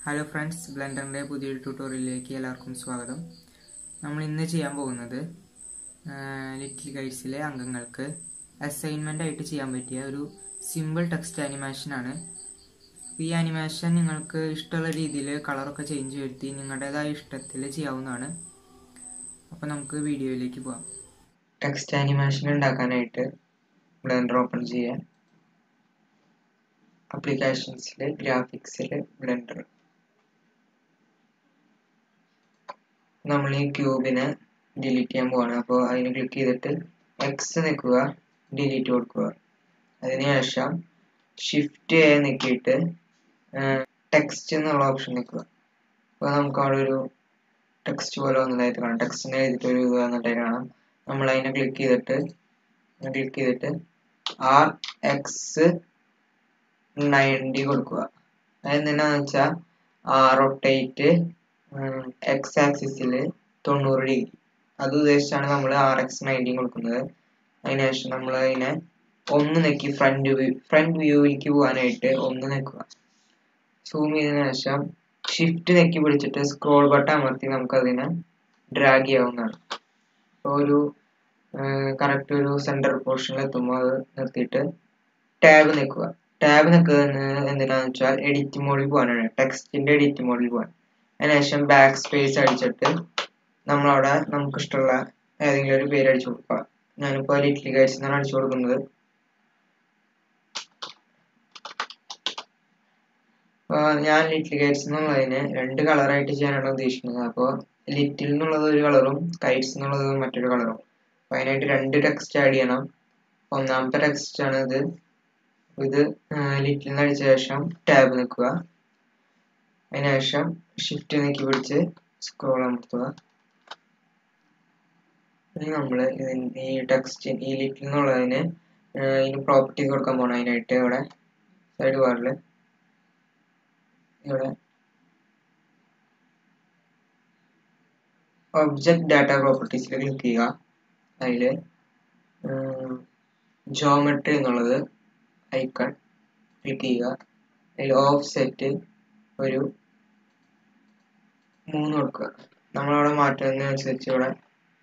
hello friends ബ്ലെൻഡറിൻ്റെ പുതിയൊരു ട്യൂട്ടോറിയലിലേക്ക് എല്ലാവർക്കും സ്വാഗതം നമ്മൾ ഇന്ന് ചെയ്യാൻ പോകുന്നത് ലിറ്റിൽ ഗൈഡ്സിലെ അംഗങ്ങൾക്ക് അസൈൻമെൻ്റ് ആയിട്ട് ചെയ്യാൻ പറ്റിയ ഒരു സിമ്പിൾ ടെക്സ്റ്റ് ആനിമേഷനാണ് ഈ ആനിമേഷൻ നിങ്ങൾക്ക് ഇഷ്ടമുള്ള രീതിയിൽ കളറൊക്കെ ചേഞ്ച് വരുത്തി നിങ്ങളുടേതായ ഇഷ്ടത്തിൽ ചെയ്യാവുന്നതാണ് അപ്പോൾ നമുക്ക് വീഡിയോയിലേക്ക് പോകാം ടെക്സ്റ്റ് ആനിമേഷൻ ഉണ്ടാക്കാനായിട്ട് ബ്ലെൻഡർ ഓപ്പൺ ചെയ്യാം അപ്ലിക്കേഷൻസിൽ ഗ്രാഫിക്സിൽ ബ്ലെൻഡർ നമ്മൾ ഈ ക്യൂബിനെ ഡിലീറ്റ് ചെയ്യാൻ പോവാണ് അപ്പോൾ അതിന് ക്ലിക്ക് ചെയ്തിട്ട് എക്സ് നിൽക്കുക ഡിലീറ്റ് കൊടുക്കുക അതിനുശേഷം ഷിഫ്റ്റ് എ നിൽക്കിയിട്ട് ടെക്സ്റ്റ് എന്നുള്ള ഓപ്ഷൻ നിൽക്കുക അപ്പോൾ നമുക്ക് അവിടെ ഒരു ടെക്സ്റ്റ് പോലെ വന്നതായിട്ട് കാണാം ടെക്സ്റ്റിനെ എഴുതിയിട്ട് ഒരു ഇത് വന്നിട്ടായിട്ട് കാണാം നമ്മൾ അതിനെ ക്ലിക്ക് ചെയ്തിട്ട് ക്ലിക്ക് ചെയ്തിട്ട് ആർ എക്സ് നയൻറ്റി കൊടുക്കുക അതെന്തിനാന്ന് വെച്ചാൽ റൊട്ടേറ്റ് എക്സ് ആക്സിസിൽ തൊണ്ണൂറ് ഡിഗ്രി അത് ഉദ്ദേശിച്ചാണ് നമ്മൾ ആർ എക്സ് നയൻറ്റീൻ കൊടുക്കുന്നത് അതിനുശേഷം നമ്മൾ അതിനെ ഒന്ന് നെക്കി ഫ്രണ്ട് വ്യൂ ഫ്രണ്ട് വ്യൂവിലേക്ക് പോകാനായിട്ട് ഒന്ന് നെക്കുക സൂം ചെയ്തതിനു ശേഷം ഷിഫ്റ്റ് നെക്കി പിടിച്ചിട്ട് സ്ക്രോൾ ബട്ടൺ അമർത്തി നമുക്കതിനെ ഡ്രാഗ് ചെയ്യാവുന്നതാണ് അപ്പോൾ ഒരു കറക്റ്റ് ഒരു സെൻറ്റർ പോർഷനിൽ എത്തുമ്പോൾ അത് നിർത്തിയിട്ട് ടാബ് നിൽക്കുക ടാബ് നിൽക്കുന്നത് എന്തിനാന്ന് വെച്ചാൽ എഡിറ്റ് മോഡിൽ പോകാനാണ് ടെക്സ്റ്റിന്റെ എഡിറ്റ് മോഡിൽ പോകാൻ അതിനുശേഷം ബാക്ക് സ്പേസ് അടിച്ചിട്ട് നമ്മളവിടെ നമുക്ക് ഇഷ്ടമുള്ള ഏതെങ്കിലും ഒരു പേര് അടിച്ചു കൊടുക്കുക ഞാനിപ്പോൾ ലിറ്റിൽ ഗൈഡ്സ് എന്നാണ് അടിച്ചു കൊടുക്കുന്നത് ഞാൻ ലിറ്റിൽ ഗൈഡ്സ് എന്നുള്ളതിന് രണ്ട് കളറായിട്ട് ചെയ്യാനാണ് ഉദ്ദേശിക്കുന്നത് അപ്പോൾ ലിറ്റിൽ എന്നുള്ളത് ഒരു കളറും കൈറ്റ്സ് എന്നുള്ളത് മറ്റൊരു കളറും അപ്പോൾ അതിനായിട്ട് രണ്ട് ടെക്സ്റ്റ് ആഡ് ചെയ്യണം ഒന്നാമത്തെ ടെക്സ്റ്റ് ആണ് ഇത് ഇത് ലിറ്റിൽ നിന്ന് അടിച്ച ശേഷം ടാബ് നിൽക്കുക അതിനുശേഷം ഷിഫ്റ്റ് നീക്കി പിടിച്ച് സ്ക്രോൾ അമർത്തുക ഇനി നമ്മൾ ഈ ടെക്സ്റ്റ് ഈ ലിറ്റിൽ എന്നുള്ളതിന് ഇതിന് പ്രോപ്പർട്ടീസ് കൊടുക്കാൻ പോകണം അതിനായിട്ട് ഇവിടെ സൈഡ് ബാറിൽ ഇവിടെ ഒബ്ജക്റ്റ് ഡാറ്റ പ്രോപ്പർട്ടീസിൽ ക്ലിക്ക് ചെയ്യുക അതിൽ ജോമെട്രി എന്നുള്ളത് ഐക്കൺ ക്ലിക്ക് ചെയ്യുക അതിൽ ഓഫ് സെറ്റ് ഒരു മൂന്ന് കൊടുക്കുക നമ്മളവിടെ മാറ്റുന്നതിനനുസരിച്ച് ഇവിടെ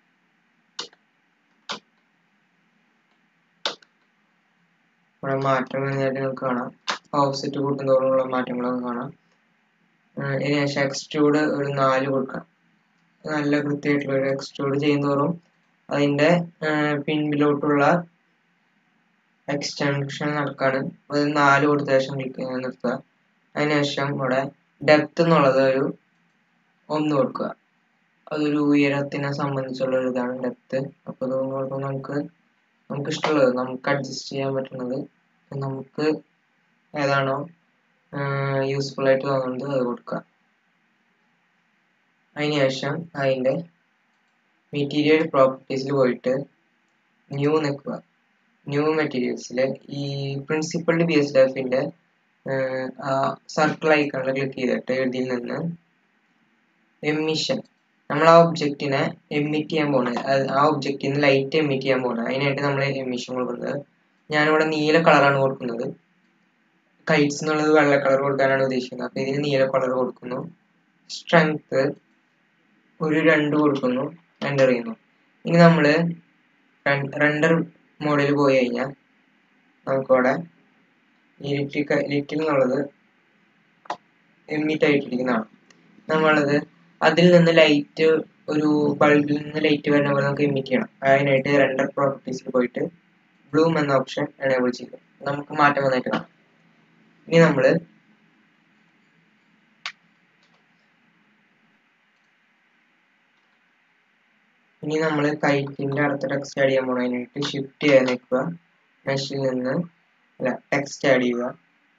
ഇവിടെ മാറ്റം വരുന്നതായിട്ട് നിങ്ങൾക്ക് കാണാം ഓഫ് സെറ്റ് കൂട്ടുന്നതോടുള്ള മാറ്റങ്ങളൊക്കെ കാണാം ഇതിനുശേഷം എക്സ്ട്രൂഡ് ഒരു നാല് കൊടുക്കാം നല്ല കൃത്യമായിട്ടുള്ള ഒരു എക്സ്ട്രൂഡ് ചെയ്യുന്നതോറും അതിൻ്റെ പിൻപിലോട്ടുള്ള എക്സ്റ്റൻഷൻ നടക്കാണ് അത് നാല് കൊടുത്ത ശേഷം ക്ലിക്ക് നിർത്തുക അതിനുശേഷം ഇവിടെ ഡെപ്ത് എന്നുള്ളത് ഒരു ഒന്ന് കൊടുക്കുക അതൊരു ഉയരത്തിനെ സംബന്ധിച്ചുള്ള ഒരു ഇതാണ് ഡെപ്ത് അപ്പോൾ അത് നോക്കുമ്പോൾ നമുക്ക് നമുക്ക് ഇഷ്ടമുള്ളത് നമുക്ക് അഡ്ജസ്റ്റ് ചെയ്യാൻ പറ്റുന്നത് നമുക്ക് ഏതാണോ യൂസ്ഫുൾ ആയിട്ട് തോന്നുന്നത് അത് കൊടുക്കുക അതിനുശേഷം അതിൻ്റെ മെറ്റീരിയൽ പ്രോപ്പർട്ടീസിൽ പോയിട്ട് ന്യൂ നിൽക്കുക ന്യൂ മെറ്റീരിയൽസിൽ ഈ പ്രിൻസിപ്പൾഡ് ബി എസ് എഫിൻ്റെ സർക്കിൾ ഐക്കണിൽ ക്ലിക്ക് ചെയ്തിട്ട് ഇതിൽ നിന്ന് എമിഷൻ നമ്മൾ ആ ഒബ്ജക്റ്റിനെ എമിറ്റ് ചെയ്യാൻ പോകുന്നത് ആ ഒബ്ജക്റ്റിൽ നിന്ന് ലൈറ്റ് എമിറ്റ് ചെയ്യാൻ പോകുന്നത് അതിനായിട്ട് നമ്മൾ എമിഷൻ കൊടുക്കുന്നത് ഞാനിവിടെ നീല കളറാണ് കൊടുക്കുന്നത് കൈറ്റ്സ് എന്നുള്ളത് വെള്ള കളർ കൊടുക്കാനാണ് ഉദ്ദേശിക്കുന്നത് അപ്പോൾ ഇതിന് നീല കളർ കൊടുക്കുന്നു സ്ട്രെങ്ത് ഒരു രണ്ട് കൊടുക്കുന്നു എൻ്റർ ചെയ്യുന്നു ഇനി നമ്മൾ റെൻഡർ മോഡിൽ പോയി കഴിഞ്ഞാൽ നമുക്കവിടെ ഈ ലിറ്റിൽ ലിറ്റിൽ എന്നുള്ളത് എമിറ്റ് ആയിട്ടിരിക്കുന്നതാണ് നമ്മളത് അതിൽ നിന്ന് ലൈറ്റ് ഒരു ബൾബിൽ നിന്ന് ലൈറ്റ് വരുന്ന പോലെ നമുക്ക് എമിറ്റ് ചെയ്യണം അതിനായിട്ട് റെൻഡർ പ്രോപ്പർട്ടീസിൽ പോയിട്ട് ബ്ലൂം എന്ന ഓപ്ഷൻ എനേബിൾ ചെയ്തു നമുക്ക് മാറ്റം വന്നിട്ട് കാണാം ഇനി നമ്മൾ ഇനി നമ്മൾ കൈറ്റിൻ്റെ അടുത്ത ടെക്സ്റ്റ് ആഡ് ചെയ്യാൻ പോകണം അതിനായിട്ട് ഷിഫ്റ്റ് ചെയ്യാൻ നിൽക്കുക മെഷിൽ നിന്ന് അല്ല ടെക്സ്റ്റ് ആഡ് ചെയ്യുക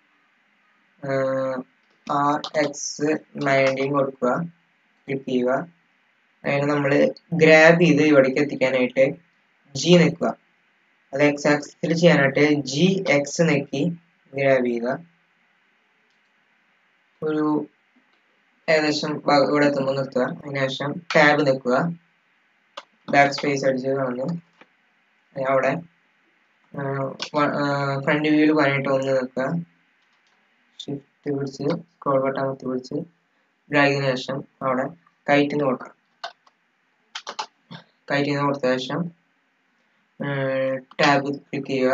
ആർ എക്സ് നയൻറ്റീൻ കൊടുക്കുക ക്ലിക്ക് ചെയ്യുക അതിന് നമ്മൾ ഗ്രാബ് ചെയ്ത് ഇവിടേക്ക് എത്തിക്കാനായിട്ട് ജി നിൽക്കുക അത് എക്സ് ആക്സിൽ ചെയ്യാനായിട്ട് ജി എക്സ് നെക്കി ഗ്രാബ് ചെയ്യുക ഒരു ഏകദേശം ഇവിടെ എത്തുമ്പോൾ നിർത്തുക അതിനുശേഷം ടാബ് നിൽക്കുക ബാക്ക് സ്പേസ് അടിച്ച് കളഞ്ഞ് അവിടെ ഫ്രണ്ട് വ്യൂവിൽ പോകാനായിട്ട് ഒന്ന് നിൽക്കുക ഷിഫ്റ്റ് പിടിച്ച് സ്ക്രോൾ ബട്ടൺ അമർത്തി പിടിച്ച് ഡ്രാഗ് ചെയ്തതിനു ശേഷം അവിടെ കൈറ്റ് എന്ന് കൊടുക്കാം കൈറ്റ് എന്ന് കൊടുത്ത ശേഷം ടാബ് ക്ലിക്ക് ചെയ്യുക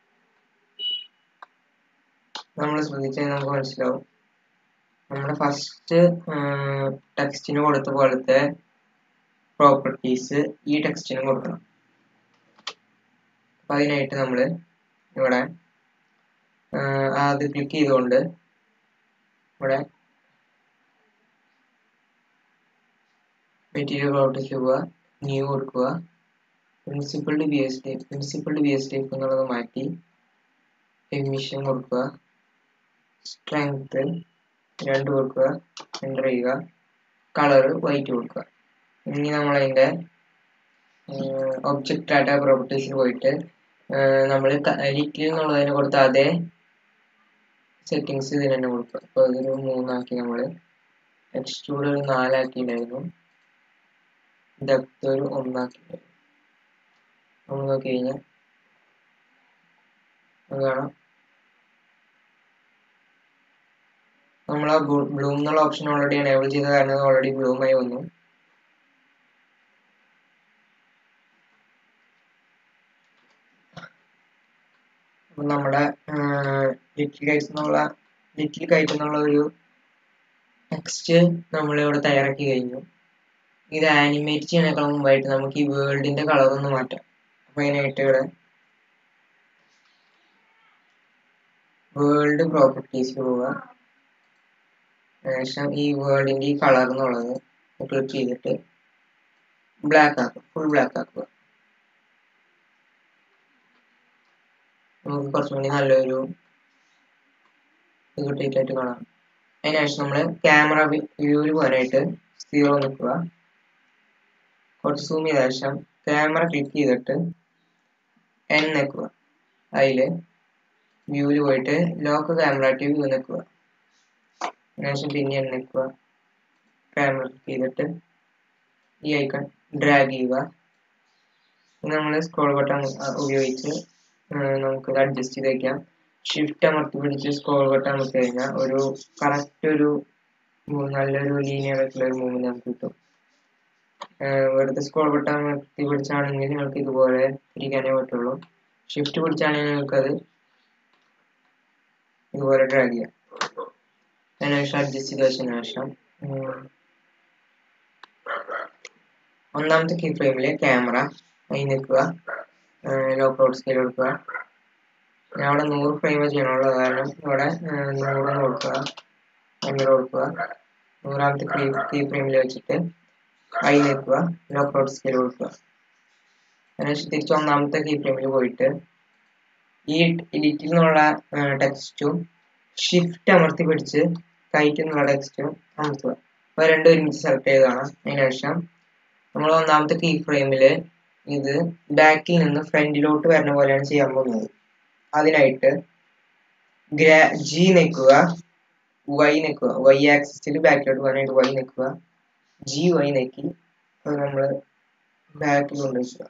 നമ്മൾ ശ്രദ്ധിച്ചാൽ നമുക്ക് മനസ്സിലാവും നമ്മുടെ ഫസ്റ്റ് ടെക്സ്റ്റിന് കൊടുത്ത പോലത്തെ പ്രോപ്പർട്ടീസ് ഈ ടെക്സ്റ്റിനും കൊടുക്കണം അപ്പം അതിനായിട്ട് നമ്മൾ ഇവിടെ അത് ക്ലിക്ക് ചെയ്തുകൊണ്ട് ഇവിടെ മെറ്റീരിയൽ പ്രോപ്പർട്ടീസ് പോവുക ന്യൂ കൊടുക്കുക principle to B S type principle to B S type എന്നുള്ളത് മാറ്റി എമിഷൻ കൊടുക്കുക സ്ട്രെങ്ത് രണ്ട് കൊടുക്കുക എൻ്റർ ചെയ്യുക കളർ വൈറ്റ് കൊടുക്കുക ഇനി നമ്മൾ അതിൻ്റെ ഒബ്ജക്റ്റ് ഡാറ്റ പ്രോപ്പർട്ടീസിൽ പോയിട്ട് നമ്മൾ ലിറ്റിൽ എന്നുള്ളതിന് കൊടുത്ത അതേ സെറ്റിങ്സ് ഇതിന് തന്നെ കൊടുക്കുക അപ്പോൾ ഇതൊരു മൂന്നാക്കി നമ്മൾ എക്സ്ട്രൂഡ് ഒരു നാലാക്കിയിട്ടുണ്ടായിരുന്നു ഡെപ്ത് ഒരു ഒന്നാക്കിയിട്ടുണ്ടായിരുന്നു നമ്മൾ നോക്കി കഴിഞ്ഞാൽ കാണാം നമ്മൾ ആ ബ്ലൂം എന്നുള്ള ഓപ്ഷൻ ഓൾറെഡി എനേബിൾ ചെയ്ത കാരണം ഓൾറെഡി ബ്ലൂം ആയി വന്നു അപ്പം നമ്മുടെ ലിറ്റിൽ കൈറ്റ് എന്നുള്ള ലിറ്റിൽ കൈറ്റ് എന്നുള്ള ഒരു ടെക്സ്റ്റ് നമ്മളിവിടെ തയ്യാറാക്കി കഴിഞ്ഞു ഇത് ആനിമേറ്റ് ചെയ്യണേക്കാൾ മുമ്പായിട്ട് നമുക്ക് ഈ വേൾഡിന്റെ കളർ ഒന്ന് മാറ്റാം അപ്പം അതിനായിട്ട് ഇവിടെ വേൾഡ് പ്രോപ്പർട്ടീസ് പോവുക ശേഷം ഈ വേൾഡിന്റെ ഈ കളർ എന്നുള്ളത് ക്ലിക്ക് ചെയ്തിട്ട് ബ്ലാക്ക് ആക്കുക ഫുൾ ബ്ലാക്ക് ആക്കുക നമുക്ക് കുറച്ചും കൂടി നല്ലൊരു ഇത് കിട്ടിയിട്ടായിട്ട് കാണാം അതിനുശേഷം നമ്മൾ ക്യാമറ വ്യൂവിൽ പോകാനായിട്ട് സീറോ നിൽക്കുക കുറച്ച് സൂം ചെയ്ത ശേഷം ക്യാമറ ക്ലിക്ക് ചെയ്തിട്ട് എൻ നിൽക്കുക അതിൽ വ്യൂവിൽ പോയിട്ട് ലോക്ക് ക്യാമറ ടു വ്യൂ നിൽക്കുക അതിനുശേഷം പിന്നെ എൻ നിൽക്കുക ക്യാമറ ക്ലിക്ക് ചെയ്തിട്ട് ഈ ഐക്കൺ ഡ്രാഗ് ചെയ്യുക നമ്മൾ സ്ക്രോൾ ബട്ടൺ ഉപയോഗിച്ച് നമുക്കത് അഡ്ജസ്റ്റ് ചെയ്ത് വയ്ക്കാം ഷിഫ്റ്റ് അമർത്തി പിടിച്ച് സ്ക്രോൾ ബട്ടൺ അമർത്തി കഴിഞ്ഞാൽ ഒരു കറക്റ്റ് ഒരു നല്ലൊരു ലീനിയർ ആയിട്ടുള്ള ഒരു മൂവ്മെന്റ് നമുക്ക് കിട്ടും വെറുതെ സ്ക്രോൾ ബട്ടൺ അമർത്തി പിടിച്ചാണെങ്കിൽ നിങ്ങൾക്ക് ഇതുപോലെ ഇരിക്കാനേ പറ്റുള്ളൂ ഷിഫ്റ്റ് പിടിച്ചാണെങ്കിൽ നിങ്ങൾക്കത് ഇതുപോലെ ഡ്രാഗ് ചെയ്യാം അതിനുശേഷം അഡ്ജസ്റ്റ് ചെയ്ത ശേഷം ഒന്നാമത്തെ കീ ഫ്രെയിമിൽ ക്യാമറ അതിൽ നിൽക്കുക ലോക്ക് ഔട്ട് സ്കെയിൽ കൊടുക്കുക ഞാൻ അവിടെ നൂറ് ഫ്രെയിം ചെയ്യണുള്ളൂ കാരണം ഇവിടെ നൂറ് കൊടുക്കുക അഞ്ഞൂറ് കൊടുക്കുക നൂറാമത്തെ കീ കീ ഫ്രെയിമിൽ വെച്ചിട്ട് അതിൽ നിൽക്കുക ലോക്ക് ഔട്ട് സ്കെയിൽ കൊടുക്കുക അതിനുശേഷം തിരിച്ച് ഒന്നാമത്തെ കീ ഫ്രെയിമിൽ പോയിട്ട് ഈ ലിറ്റിൽ നിന്നുള്ള ടെക്സ്റ്റും ഷിഫ്റ്റ് അമർത്തി പിടിച്ച് കൈറ്റ് എന്നുള്ള ടെക്സ്റ്റും അമർത്തുക അപ്പോൾ രണ്ടും ഒരുമിച്ച് സെലക്ട് ചെയ്തതാണ് അതിനുശേഷം നമ്മൾ ഒന്നാമത്തെ കീ ഫ്രെയിമിൽ ഇത് ബാക്കിൽ നിന്ന് ഫ്രണ്ടിലോട്ട് വരുന്ന പോലെയാണ് ചെയ്യാൻ പോകുന്നത് അതിനായിട്ട് ഗ്രാ ജി നിൽക്കുക വൈ നിൽക്കുക വൈ ആക്സിസിൽ ബാക്കിലോട്ട് പോകാനായിട്ട് വൈ നിൽക്കുക ജി വൈ നിൽക്കി അത് നമ്മൾ ബാക്കിൽ കൊണ്ടുവയ്ക്കുക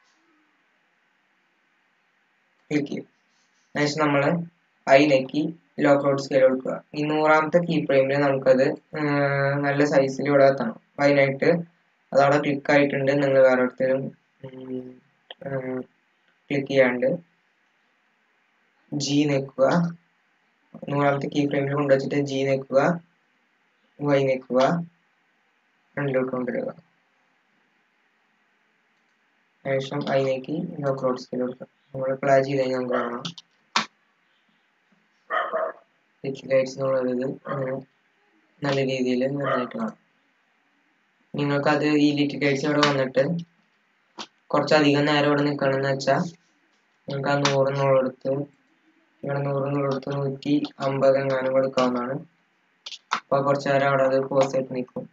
ക്ലിക്ക് ചെയ്യും അതിനുശേഷം നമ്മൾ ഐ നെക്കി ലോക്ക് ഔട്ട് സ്കെയിൽ കൊടുക്കുക ഈ നൂറാമത്തെ കീ ഫ്രെയിമിൽ നമുക്കത് നല്ല സൈസിൽ ഇവിടെ എത്തണം അപ്പം അതിനായിട്ട് അതവിടെ ക്ലിക്ക് ആയിട്ടുണ്ട് നിങ്ങൾ വേറെ ഒരിടത്തും ക്ലിക്ക് ചെയ്യാണ്ട് ജി നിൽക്കുക നൂറാമത്തെ കീ ഫ്രെയിമിൽ കൊണ്ടുവച്ചിട്ട് ജി നിൽക്കുക വൈ നിൽക്കുക ഫ്രണ്ടിലോട്ട് കൊണ്ടുവരിക ശേഷം ഐ നീക്കി ലോക്ക് ഔട്ട് സ്കെയിൽ കൊടുക്കുക നമ്മൾ പ്ലാ ചെയ്ത് കഴിഞ്ഞാൽ നമുക്ക് കാണാം ലൈറ്റ്സ് എന്നുള്ളത് അങ്ങനെ നല്ല രീതിയിൽ നന്നായിട്ട് കാണാം നിങ്ങൾക്കത് ഈ ലിറ്റ് ലൈറ്റ്സ് ഇവിടെ വന്നിട്ട് കുറച്ചധികം നേരം ഇവിടെ നിൽക്കണമെന്ന് വെച്ചാൽ നിങ്ങൾക്ക് ആ നൂറെന്നുള്ളടത്ത് ഇവിടെ നൂറെന്നുള്ളടത്ത് നൂറ്റി അമ്പത് എങ്ങാനും കൊടുക്കാവുന്നതാണ് അപ്പോൾ കുറച്ച് നേരം അവിടെ അത് പോസ് ആയിട്ട് നിൽക്കും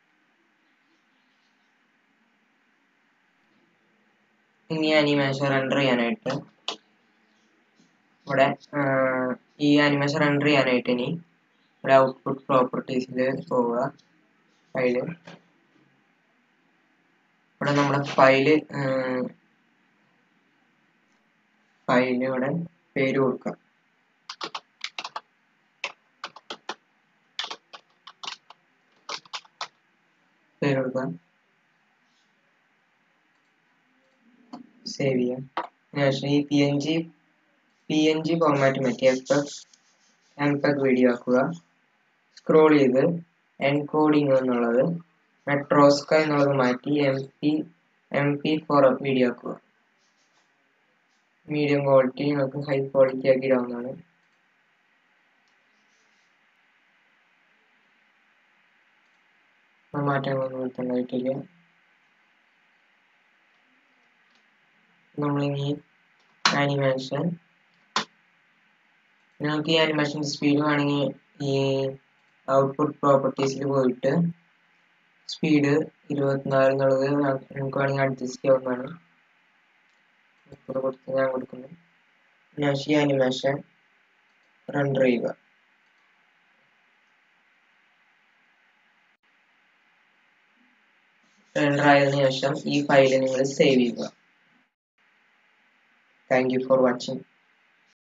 ഇനി അനിമേഷൻ റെൻഡർ ചെയ്യാനായിട്ട് ഇവിടെ ഈ അനിമേഷൻ റെൻഡർ ചെയ്യാനായിട്ട് ഇനി ഇവിടെ ഔട്ട്പുട്ട് പ്രോപ്പർട്ടീസിൽ പോവുക അതിൽ ഇവിടെ നമ്മുടെ ഫയല് ഫയലിന് ഇവിടെ പേര് കൊടുക്കാം പേര് കൊടുക്കാം സേവ് ചെയ്യാം ശേഷം ഈ P N G P N G format മാറ്റി എഫ് എം പെഗ് വീഡിയോ ആക്കുക സ്ക്രോൾ ചെയ്ത് എൻകോഡിംഗ് എന്നുള്ളത് മെട്രോസ്ക എന്നുള്ളത് മാറ്റി M P M P four video ആക്കുക മീഡിയം ക്വാളിറ്റി നമുക്ക് ഹൈ ക്വാളിറ്റി ആക്കി ഇടാവുന്നതാണ് മാറ്റങ്ങളൊന്നും വരുത്തേണ്ടതായിട്ടില്ല നമ്മളിനി ആനിമേഷൻ നിങ്ങൾക്ക് ഈ ആനിമേഷൻ സ്പീഡ് വേണമെങ്കിൽ ഈ ഔട്ട്പുട്ട് പ്രോപ്പർട്ടീസിൽ പോയിട്ട് സ്പീഡ് ഇരുപത്തിനാല് എന്നുള്ളത് നമുക്ക് വേണമെങ്കിൽ അഡ്ജസ്റ്റ് ചെയ്യാവുന്നതാണ് മുപ്പത് കൊടുത്ത് ഞാൻ കൊടുക്കുന്നു ഞാൻ ഈ ആനിമേഷൻ റണ്ടർ ചെയ്യുക റണ്ടർ ആയതിനു ശേഷം ഈ ഫയൽ നിങ്ങൾ സേവ് ചെയ്യുക താങ്ക് യു ഫോർ വാച്ചിങ്